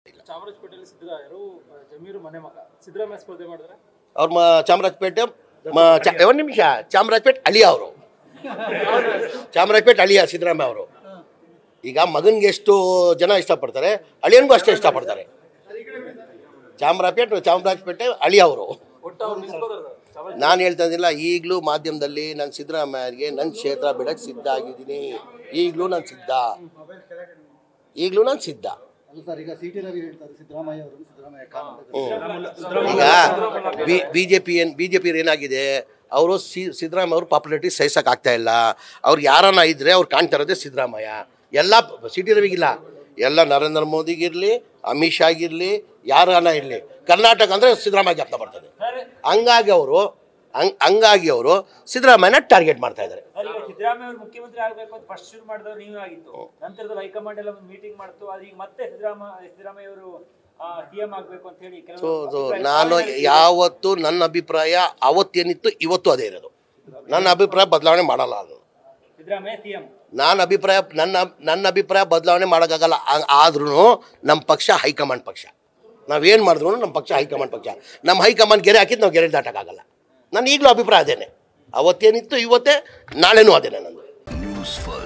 ಇಲ್ಲ ಚಾಮರಾಜಪೇಟೆಯಲ್ಲಿ ಸಿದ್ದರಾಮಯ್ಯರು ಜಮೀರು ಮನೆ ಮಗ ಸಿದ್ದರಾಮಯ್ಯ ಸ್ಪರ್ಧೆ ಮಾಡಿದ್ರೆ ಅವ್ರ ಮ ಚಾಮರಾಜಪೇಟೆ ಮ ಚ ಒಂದು ನಿಮಿಷ ಚಾಮರಾಜಪೇಟೆ ಅಳಿಯ ಅವರು ಚಾಮರಾಜಪೇಟೆ ಅಳಿಯ ಸಿದ್ದರಾಮಯ್ಯ ಅವರು ಈಗ ಮಗನಿಗೆ ಎಷ್ಟು ಜನ ಇಷ್ಟಪಡ್ತಾರೆ ಅಳಿಯನಿಗೂ ಅಷ್ಟೇ ಇಷ್ಟಪಡ್ತಾರೆ ಚಾಮರಾಜಪೇಟೆ ಚಾಮರಾಜಪೇಟೆ ಅಳಿಯ ಅವರು ಒಟ್ಟು ಅವ್ರು ನಿಲ್ಸ್ಬೋದಲ್ಲ ಚಾಮರಾಜ ನಾನು ಹೇಳ್ತಾ ಇದ್ದಿಲ್ಲ ಈಗಲೂ ಮಾಧ್ಯಮದಲ್ಲಿ ನಾನು ಸಿದ್ದರಾಮಯ್ಯಗೆ ನನ್ನ ಕ್ಷೇತ್ರ ಬಿಡಕ್ಕೆ ಸಿದ್ಧ ಆಗಿದ್ದೀನಿ ಈಗಲೂ ನಾನು ಸಿದ್ಧ ಈಗಲೂ ನಾನು ಸಿದ್ಧ ಅಲ್ಲ ಸರ್ ಈಗ ಸಿ ಟಿ ರವಿ ಹೇಳ್ತಾರೆ ಸಿದ್ದರಾಮಯ್ಯ ಅವರು ಸಿದ್ದರಾಮಯ್ಯ ಖಾನ್ ಅಂತ ಈಗ ಬಿ ಬಿ ಜೆ ಪಿ ಏನು ಬಿ ಜೆ ಪಿ ಏನಾಗಿದೆ ಅವರು ಸಿ ಸಿದ್ದರಾಮಯ್ಯ ಅವ್ರ ಪಾಪ್ಯುಲಾರಿಟಿ ಸಹಿಸಕ್ಕೆ ಆಗ್ತಾ ಇಲ್ಲ ಅವ್ರು ಯಾರನ್ನ ಇದ್ರೆ ಅವ್ರು ಕಾಣ್ತಾ ಇರೋದೇ ಸಿದ್ದರಾಮಯ್ಯ ಎಲ್ಲ ಸಿ ಟಿ ರವಿಗಿಲ್ಲ ಎಲ್ಲ ನರೇಂದ್ರ ಮೋದಿಗಿರಲಿ ಅಮಿತ್ ಶಾಗಿರಲಿ ಯಾರನ್ನ ಇರಲಿ ಕರ್ನಾಟಕ ಅಂದರೆ ಸಿದ್ದರಾಮಯ್ಯ ಜ್ಞಾಪನ ಬರ್ತದೆ ಹಂಗಾಗಿ ಅವರು ಹಂಗ್ ಹಂಗಾಗಿ ಅವರು ಸಿದ್ದರಾಮಯ್ಯನ ಟಾರ್ಗೆಟ್ ಮಾಡ್ತಾ ಇದ್ದಾರೆ ಸರ್, ಈಗ ಸಿದ್ದರಾಮಯ್ಯ ಅವರು ಮುಖ್ಯಮಂತ್ರಿ ಆಗ್ಬೇಕು ಅಂತ ಫಸ್ಟ್ ಶುರು ಮಾಡಿದವರು ನೀವೇ ಆಗಿತ್ತು ನಂತರದಲ್ಲಿ ಹೈಕಮಾಂಡ್ ಎಲ್ಲ ಒಂದು ಮೀಟಿಂಗ್ ಮಾಡ್ತು ಅದು ಈಗ ಮತ್ತೆ ಸಿದ್ದರಾಮಯ್ಯ ಸಿದ್ದರಾಮಯ್ಯ ಅವರು ಸಿಎಂ ಆಗ್ಬೇಕು ಅಂತ ಹೇಳಿ ಸೊ ಕೆಲವರು ಸೊ ಅಭಿಪ್ರಾಯ- ನಾನು ಯಾವತ್ತು ನನ್ನ ಅಭಿಪ್ರಾಯ ಅವತ್ತೇನಿತ್ತು ಇವತ್ತು ಅದೇ ಇರೋದು ನನ್ನ ಅಭಿಪ್ರಾಯ ಬದಲಾವಣೆ ಮಾಡಲ್ಲ ನಾನು ಸಿದ್ದರಾಮಯ್ಯ ಸಿಎಂ ನಾನು ಅಭಿಪ್ರಾಯ ನನ್ನ ನನ್ನ ಅಭಿಪ್ರಾಯ ಬದಲಾವಣೆ ಮಾಡೋಕ್ಕಾಗಲ್ಲ ಆದ್ರೂ ನಮ್ಮ ಪಕ್ಷ ಹೈಕಮಾಂಡ್ ಪಕ್ಷ ನಾವೇನು ಮಾಡಿದ್ರು ನಮ್ಮ ಪಕ್ಷ ಹೈಕಮಾಂಡ್ ಪಕ್ಷ ನಮ್ಮ ಹೈಕಮಾಂಡ್ ಗೆರೆ ಹಾಕಿದ್ದು ನಾವು ಗೆರೆ ದಾಟಕ್ಕಾಗಲ್ಲ ನನ್ನ ಈಗಲೂ ಅಭಿಪ್ರಾಯ ಅದೇನೆ ಅವತ್ತೇನಿತ್ತು ಇವತ್ತೇ ನಾಳೆನೂ ಅದೇನೆ ನಂದು ನ್ಯೂಸ್ ಫಸ್ಟ್